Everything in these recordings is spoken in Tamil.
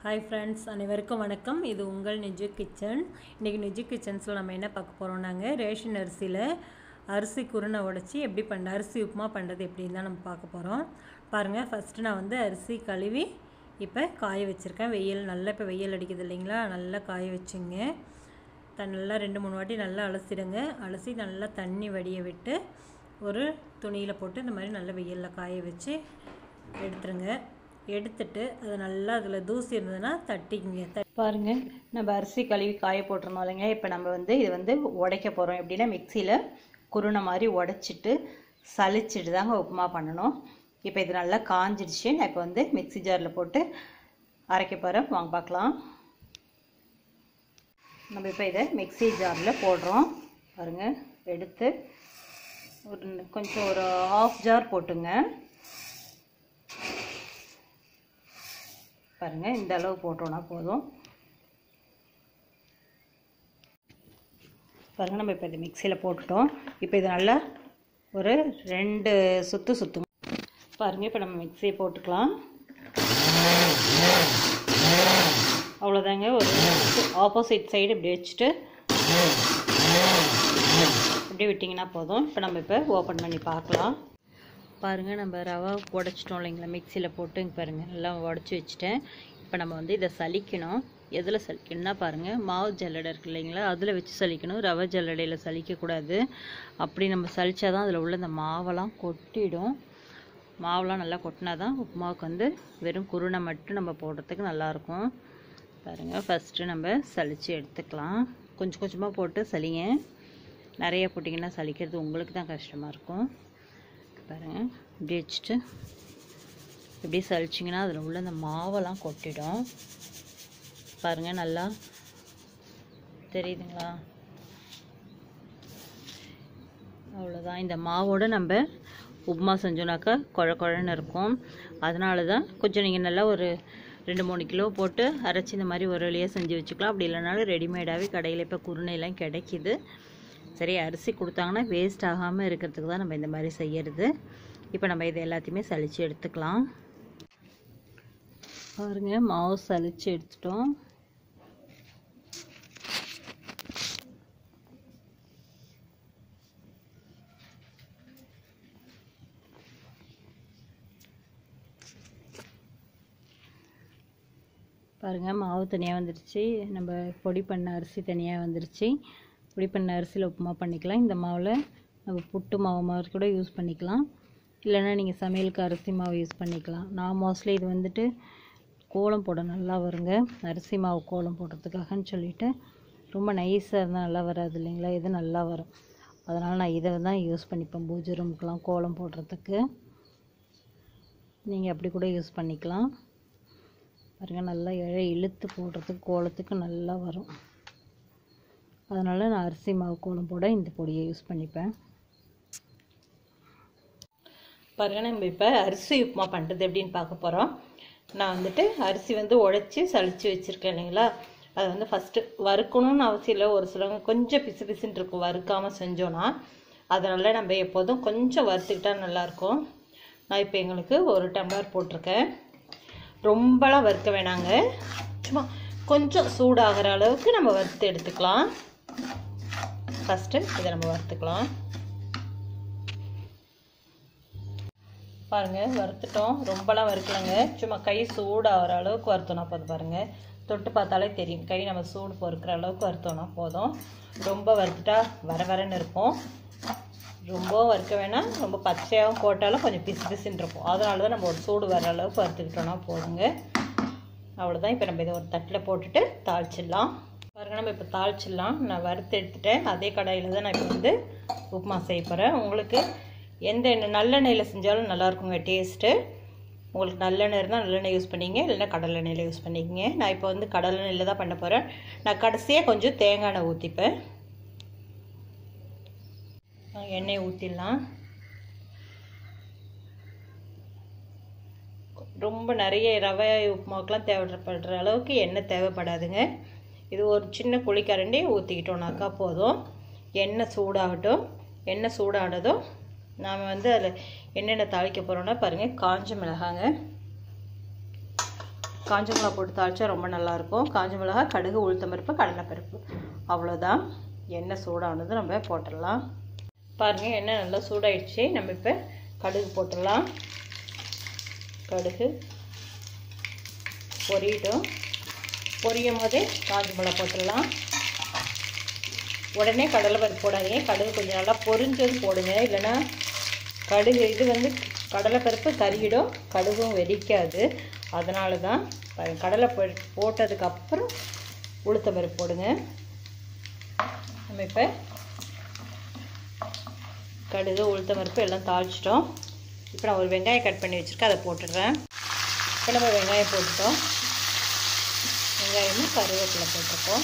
ஹாய் ஃப்ரெண்ட்ஸ் அனைவருக்கும் வணக்கம் இது உங்கள் நிஜு கிச்சன் இன்றைக்கி நிஜு கிச்சன்ஸில் நம்ம என்ன பார்க்க போகிறோம்னாங்க ரேஷன் அரிசியில் அரிசி குருணை உடச்சி எப்படி பண்ண அரிசி உப்புமா பண்ணுறது எப்படின்னு தான் நம்ம பார்க்க போகிறோம் பாருங்கள் ஃபஸ்ட்டு நான் வந்து அரிசி கழுவி இப்போ காய வச்சுருக்கேன் வெயில் நல்லா இப்போ வெயில் அடிக்குது இல்லைங்களா நல்லா காய வச்சுங்க த நல்லா ரெண்டு மூணு வாட்டி நல்லா அலசிடுங்க அலசி நல்லா தண்ணி வடிய விட்டு ஒரு துணியில் போட்டு இந்த மாதிரி நல்லா வெயிலில் காய வச்சு எடுத்துருங்க எடுத்துட்டு அது நல்லா அதில் தூசி இருந்ததுன்னா தட்டிக்குங்க த பாருங்க நம்ம அரிசி கழுவி காய போட்டிருந்தோம் இல்லைங்க இப்போ நம்ம வந்து இது வந்து உடைக்க போகிறோம் எப்படின்னா மிக்சியில் குருணை மாதிரி உடைச்சிட்டு சலிச்சிட்டு தாங்க உப்புமா பண்ணணும் இப்போ இது நல்லா காஞ்சிடுச்சு நான் இப்போ வந்து மிக்ஸி ஜாரில் போட்டு அரைக்க போகிறேன் வாங்க பார்க்கலாம் நம்ம இப்போ இதை மிக்ஸி ஜாரில் போடுறோம் பாருங்கள் எடுத்து ஒரு கொஞ்சம் ஒரு ஆஃப் ஜார் போட்டுங்க பாருங்கள் இந்த அளவு போட்டோன்னா போதும் பாருங்கள் நம்ம இப்போ இது மிக்சியில் போட்டுட்டோம் இப்போ இது நல்லா ஒரு ரெண்டு சுற்று சுற்றும் பாருங்கள் இப்போ நம்ம மிக்சியை போட்டுக்கலாம் அவ்வளோதாங்க ஒரு ஆப்போசிட் சைடு இப்படி வச்சுட்டு இப்படி விட்டிங்கன்னா போதும் இப்போ நம்ம இப்போ ஓப்பன் பண்ணி பார்க்கலாம் பாருங்கள் நம்ம ரவா உடச்சிட்டோம் இல்லைங்களா மிக்சியில் போட்டு இங்கே பாருங்கள் நல்லா உடச்சி வச்சுட்டேன் இப்போ நம்ம வந்து இதை சலிக்கணும் எதில் சலிக்கணும்னா பாருங்கள் மாவு ஜல்லடை இருக்கு இல்லைங்களா அதில் வச்சு சலிக்கணும் ரவை ஜல்லடையில் சலிக்கக்கூடாது அப்படி நம்ம சலிச்சா தான் அதில் உள்ள இந்த மாவெல்லாம் கொட்டிடும் மாவெல்லாம் நல்லா கொட்டினா தான் உப்புமாவுக்கு வந்து வெறும் குருணை மட்டும் நம்ம போடுறதுக்கு நல்லாயிருக்கும் பாருங்கள் ஃபஸ்ட்டு நம்ம சலித்து எடுத்துக்கலாம் கொஞ்சம் கொஞ்சமாக போட்டு சலிங்க நிறைய போட்டிங்கன்னா சலிக்கிறது உங்களுக்கு தான் கஷ்டமாக இருக்கும் பாருங்கள் இப்படி வச்சுட்டு இப்படி சலிச்சிங்கன்னா அதில் உள்ள அந்த மாவெல்லாம் கொட்டிடும் பாருங்கள் நல்லா தெரியுதுங்களா அவ்வளோதான் இந்த மாவோடு நம்ம உப்புமா செஞ்சோன்னாக்கா குழ குழன்னு இருக்கும் அதனால தான் கொஞ்சம் நீங்கள் நல்லா ஒரு ரெண்டு மூணு கிலோ போட்டு அரைச்சி இந்த மாதிரி ஒரு வழியாக செஞ்சு வச்சுக்கலாம் அப்படி இல்லைனாலும் ரெடிமேடாகவே கடையில் இப்போ குருணையெல்லாம் கிடைக்கிது சரி அரிசி கொடுத்தாங்கன்னா வேஸ்ட் ஆகாமல் இருக்கிறதுக்கு தான் நம்ம இந்த மாதிரி செய்யறது இப்போ நம்ம இது எல்லாத்தையுமே சலித்து எடுத்துக்கலாம் பாருங்க மாவு சலித்து எடுத்துட்டோம் பாருங்கள் மாவு தனியாக வந்துருச்சு நம்ம பொடி பண்ண அரிசி தனியாக வந்துருச்சு பொடி பண்ண அரிசியில் உப்புமா பண்ணிக்கலாம் இந்த மாவில் நம்ம புட்டு மாவு மாதிரி கூட யூஸ் பண்ணிக்கலாம் இல்லைன்னா நீங்கள் சமையலுக்கு அரிசி மாவு யூஸ் பண்ணிக்கலாம் நான் மோஸ்ட்லி இது வந்துட்டு கோலம் போட நல்லா வருங்க அரிசி மாவு கோலம் போடுறதுக்காகன்னு சொல்லிட்டு ரொம்ப நைஸாக இருந்தால் நல்லா வராது இல்லைங்களா இது நல்லா வரும் அதனால் நான் இதை தான் யூஸ் பண்ணிப்பேன் பூஜை ரூமுக்கெலாம் கோலம் போடுறதுக்கு நீங்கள் அப்படி கூட யூஸ் பண்ணிக்கலாம் பாருங்கள் நல்லா இழை இழுத்து போடுறதுக்கு கோலத்துக்கு நல்லா வரும் அதனால் நான் அரிசி மாவு கோலம் போட இந்த பொடியை யூஸ் பண்ணிப்பேன் பாருங்கள் நம்ம இப்போ அரிசி உப்புமா பண்ணுறது எப்படின்னு பார்க்க போகிறோம் நான் வந்துட்டு அரிசி வந்து உடைச்சி சளிச்சு வச்சுருக்கேன் இல்லைங்களா அதை வந்து ஃபஸ்ட்டு வறுக்கணும்னு அவசியம் இல்லை ஒரு சிலவங்க கொஞ்சம் பிசு பிசுன்னு இருக்கும் வறுக்காமல் செஞ்சோன்னா அதனால் நம்ம எப்போதும் கொஞ்சம் வறுத்துக்கிட்டால் நல்லாயிருக்கும் நான் இப்போ எங்களுக்கு ஒரு டம்ளர் போட்டிருக்கேன் ரொம்பலாம் வறுக்க வேணாங்க சும்மா கொஞ்சம் சூடாகிற அளவுக்கு நம்ம வறுத்து எடுத்துக்கலாம் ஃபஸ்ட்டு இதை நம்ம வறுத்துக்கலாம் பாருங்கள் வறுத்துட்டோம் ரொம்பலாம் வறுக்கலைங்க சும்மா கை சூடாகிற அளவுக்கு வறுத்தோன்னா போதும் பாருங்கள் தொட்டு பார்த்தாலே தெரியும் கை நம்ம சூடு பொறுக்கிற அளவுக்கு வறுத்தோன்னா போதும் ரொம்ப வறுத்துட்டா வர வரன்னு இருக்கும் ரொம்ப வறுக்க வேணாம் ரொம்ப பச்சையாகவும் போட்டாலும் கொஞ்சம் பிசு பிசுன்னு இருக்கும் அதனால தான் நம்ம ஒரு சூடு வர அளவுக்கு வறுத்துக்கிட்டோன்னா போதுங்க அவ்வளோதான் இப்போ நம்ம இதை ஒரு தட்டில் போட்டுட்டு தாளிச்சிடலாம் பாருங்கள் நம்ம இப்போ தாளிச்சிடலாம் நான் வறுத்து எடுத்துட்டேன் அதே கடாயில் தான் நான் இப்போ வந்து உப்புமா செய்ய போகிறேன் உங்களுக்கு எந்த எண்ணெய் நல்லெண்ணெயில் செஞ்சாலும் நல்லாயிருக்குங்க டேஸ்ட்டு உங்களுக்கு நல்லெண்ணெய் இருந்தால் நல்லெண்ணெய் யூஸ் பண்ணிங்க இல்லைன்னா கடலெண்ணெயில் யூஸ் பண்ணிக்கங்க நான் இப்போ வந்து கடலெண்ணெயில் தான் பண்ண போகிறேன் நான் கடைசியாக கொஞ்சம் தேங்காய் எண்ணெய் ஊற்றிப்பேன் எண்ணெய் ஊற்றிடலாம் ரொம்ப நிறைய ரவை உப்புமாவுக்கெலாம் தேவைப்படுற அளவுக்கு எண்ணெய் தேவைப்படாதுங்க இது ஒரு சின்ன குழிக்கரண்டி ஊற்றிக்கிட்டோம்னாக்கா போதும் எண்ணெய் சூடாகட்டும் எண்ணெய் சூடானதும் நாம் வந்து அதில் என்னென்ன தாளிக்க போகிறோன்னா பாருங்கள் காஞ்ச மிளகாங்க காஞ்ச மிளகா போட்டு தாளிச்சா ரொம்ப நல்லாயிருக்கும் காஞ்ச மிளகா கடுகு உளுத்தம்பருப்பு கடலைப்பருப்பு அவ்வளோதான் எண்ணெய் சூடானது நம்ம போட்டுடலாம் பாருங்கள் எண்ணெய் நல்லா சூடாயிடுச்சு நம்ம இப்போ கடுகு போட்டுடலாம் கடுகு பொரியட்டும் பொரியும் போதே காஞ்ச மிளகா போட்டுடலாம் உடனே கடலை பருப்பு போடாதீங்க கடுகு கொஞ்சம் நல்லா பொரிஞ்சது போடுங்க இல்லைன்னா கடுகு இது வந்து கடலைப்பருப்பு கருகிடும் கடுகும் வெடிக்காது அதனால தான் கடலை பருப்பு போட்டதுக்கப்புறம் உளுத்தம்பருப்பு போடுங்க நம்ம இப்போ கடுகு உளுத்தம்பருப்பு எல்லாம் தாளிச்சிட்டோம் இப்போ நான் ஒரு வெங்காயம் கட் பண்ணி வச்சுருக்கேன் அதை போட்டுடுறேன் இப்போ நம்ம வெங்காயம் போட்டுட்டோம் வெங்காயமும் கருவேப்பிலை போட்டிருக்கோம்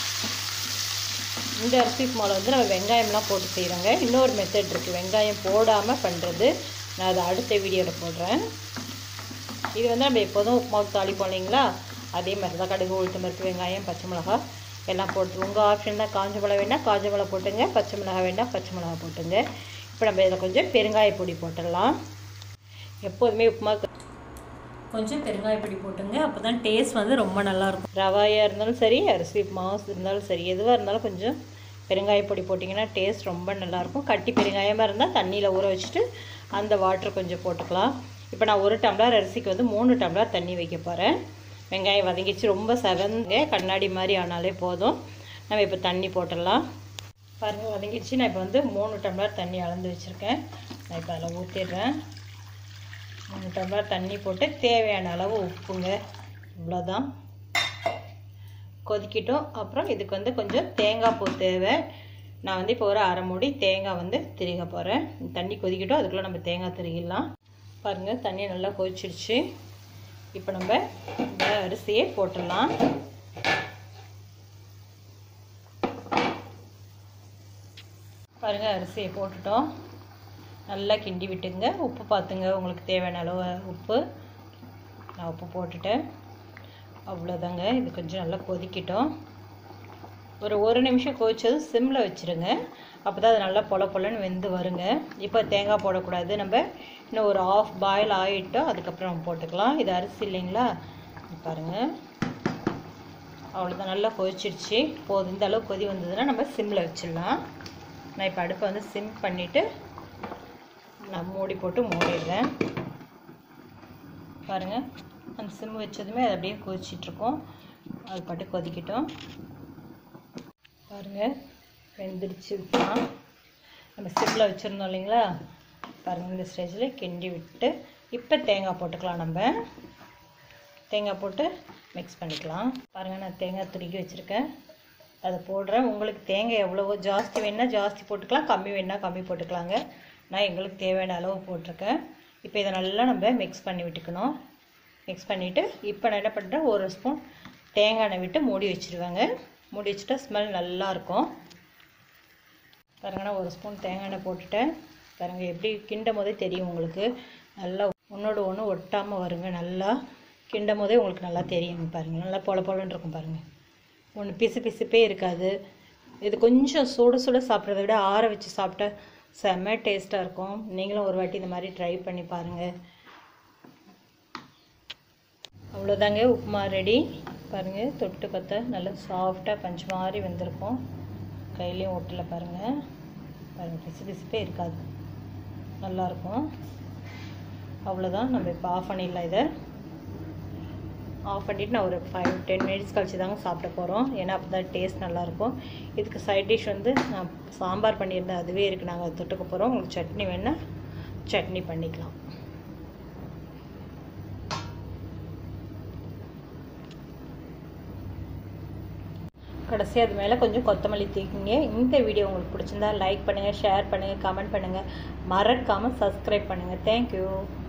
இந்த அரிசி மாலை வந்து நம்ம வெங்காயம்லாம் போட்டு செய்கிறோங்க இன்னொரு மெத்தட் இருக்குது வெங்காயம் போடாமல் பண்ணுறது நான் அதை அடுத்த வீடியோவில் போடுறேன் இது வந்து நம்ம எப்போதும் உப்புமாவுக்கு தாளிப்போம் இல்லைங்களா அதே மாதிரி தான் கடுகு உளுத்தம் பருப்பு வெங்காயம் பச்சை மிளகா எல்லாம் போட்டு உங்கள் ஆப்ஷன் தான் காஞ்ச மிளகா வேணால் காஞ்ச மிளகா போட்டுங்க பச்சை மிளகா வேணால் பச்சை மிளகா போட்டுங்க இப்போ நம்ம இதில் கொஞ்சம் பெருங்காய பொடி போட்டுடலாம் எப்போதுமே உப்புமாவுக்கு கொஞ்சம் பெருங்காயப்பொடி போட்டுங்க அப்போ தான் டேஸ்ட் வந்து ரொம்ப நல்லாயிருக்கும் ரவாயாக இருந்தாலும் சரி அரிசி மாவு இருந்தாலும் சரி எதுவாக இருந்தாலும் கொஞ்சம் பெருங்காய பொடி போட்டிங்கன்னா டேஸ்ட் ரொம்ப நல்லாயிருக்கும் கட்டி பெருங்காயமாக இருந்தால் தண்ணியில் ஊற வச்சுட்டு அந்த வாட்டர் கொஞ்சம் போட்டுக்கலாம் இப்போ நான் ஒரு டம்ளர் அரிசிக்கு வந்து மூணு டம்ளர் தண்ணி வைக்க போகிறேன் வெங்காயம் வதங்கிச்சு ரொம்ப செவங்க கண்ணாடி மாதிரி ஆனாலே போதும் நம்ம இப்போ தண்ணி போட்டுடலாம் பாருங்கள் வதங்கிடுச்சு நான் இப்போ வந்து மூணு டம்ளர் தண்ணி அளந்து வச்சுருக்கேன் நான் இப்போ அதில் ஊற்றிடுறேன் மூணு டம்ளர் தண்ணி போட்டு தேவையான அளவு உப்புங்க இவ்வளோதான் கொதிக்கட்டும் அப்புறம் இதுக்கு வந்து கொஞ்சம் தேங்காய் பூ தேவை நான் வந்து இப்போ ஒரு அரை மூடி தேங்காய் வந்து திருக போகிறேன் தண்ணி கொதிக்கட்டும் அதுக்குள்ளே நம்ம தேங்காய் திருகிடலாம் பாருங்கள் தண்ணி நல்லா கொதிச்சிடுச்சு இப்போ நம்ம இந்த அரிசியை போட்டுடலாம் பாருங்கள் அரிசியை போட்டுட்டோம் நல்லா கிண்டி விட்டுங்க உப்பு பார்த்துங்க உங்களுக்கு தேவையான அளவு உப்பு நான் உப்பு போட்டுட்டேன் அவ்வளோதாங்க இது கொஞ்சம் நல்லா கொதிக்கட்டும் ஒரு ஒரு நிமிஷம் கொதிச்சது சிம்மில் வச்சுருங்க அப்போ தான் அது நல்லா பொல பொலன்னு வெந்து வருங்க இப்போ தேங்காய் போடக்கூடாது நம்ம இன்னும் ஒரு ஆஃப் பாயில் ஆகிட்டோம் அதுக்கப்புறம் நம்ம போட்டுக்கலாம் இது அரிசி இல்லைங்களா பாருங்கள் அவ்வளோதான் நல்லா கொதிச்சிருச்சு போதும் இந்த அளவு கொதி வந்ததுன்னா நம்ம சிம்மில் வச்சிடலாம் நான் இப்போ அடுப்பை வந்து சிம் பண்ணிவிட்டு நான் மூடி போட்டு மூடிடுறேன் பாருங்கள் அந்த சிம் வச்சதுமே அது அப்படியே கொதிச்சிட்ருக்கோம் அது பாட்டு கொதிக்கட்டும் பாருங்கள் வெந்துடுச்சு விட்டுலாம் நம்ம சிம்மில் வச்சுருந்தோம் இல்லைங்களா பாருங்கள் இந்த ஸ்டேஜில் கிண்டி விட்டு இப்போ தேங்காய் போட்டுக்கலாம் நம்ம தேங்காய் போட்டு மிக்ஸ் பண்ணிக்கலாம் பாருங்கள் நான் தேங்காய் துருக்கி வச்சுருக்கேன் அதை போடுறேன் உங்களுக்கு தேங்காய் எவ்வளவோ ஜாஸ்தி வேணால் ஜாஸ்தி போட்டுக்கலாம் கம்மி வேணால் கம்மி போட்டுக்கலாங்க நான் எங்களுக்கு தேவையான அளவு போட்டிருக்கேன் இப்போ இதை நல்லா நம்ம மிக்ஸ் பண்ணி விட்டுக்கணும் மிக்ஸ் பண்ணிவிட்டு இப்போ நான் என்ன பண்ணுறேன் ஒரு ஸ்பூன் தேங்காய் எண்ணெய் விட்டு மூடி வச்சுருவேங்க மூடி வச்சுட்டா ஸ்மெல் நல்லாயிருக்கும் பாருங்க நான் ஒரு ஸ்பூன் தேங்காய் எண்ணெய் போட்டுட்டேன் பாருங்கள் எப்படி கிண்டும் போதே தெரியும் உங்களுக்கு நல்லா ஒன்றோட ஒன்று ஒட்டாமல் வருங்க நல்லா கிண்டும் போதே உங்களுக்கு நல்லா தெரியும் பாருங்கள் நல்லா பொல பொலன்னு இருக்கும் பாருங்கள் ஒன்று பிசு பிசுப்பே இருக்காது இது கொஞ்சம் சுட சுட சாப்பிட்றத விட ஆற வச்சு சாப்பிட்டா செம்ம டேஸ்ட்டாக இருக்கும் நீங்களும் ஒரு வாட்டி இந்த மாதிரி ட்ரை பண்ணி பாருங்கள் அவ்வளோதாங்க உப்புமா ரெடி பாருங்கள் தொட்டு பார்த்தா நல்லா சாஃப்டாக பஞ்சு மாதிரி வந்திருக்கும் கையிலையும் ஒட்டல பாருங்கள் பாருங்கள் பிசு பிசுப்பே இருக்காது நல்லாயிருக்கும் அவ்வளோதான் நம்ம இப்போ ஆஃப் பண்ணிடலாம் இதை ஆஃப் பண்ணிவிட்டு நான் ஒரு ஃபைவ் டென் மினிட்ஸ் கழிச்சு தாங்க சாப்பிட போகிறோம் ஏன்னா அப்போ தான் டேஸ்ட் நல்லாயிருக்கும் இதுக்கு சைட் டிஷ் வந்து நான் சாம்பார் பண்ணியிருந்தேன் அதுவே இருக்குது நாங்கள் தொட்டுக்க போகிறோம் உங்களுக்கு சட்னி வேணால் சட்னி பண்ணிக்கலாம் கடைசி அது மேலே கொஞ்சம் கொத்தமல்லி தூக்கிங்க இந்த வீடியோ உங்களுக்கு பிடிச்சிருந்தா லைக் பண்ணுங்கள் ஷேர் பண்ணுங்கள் கமெண்ட் பண்ணுங்கள் மறக்காமல் சப்ஸ்கிரைப் பண்ணுங்கள் தேங்க்யூ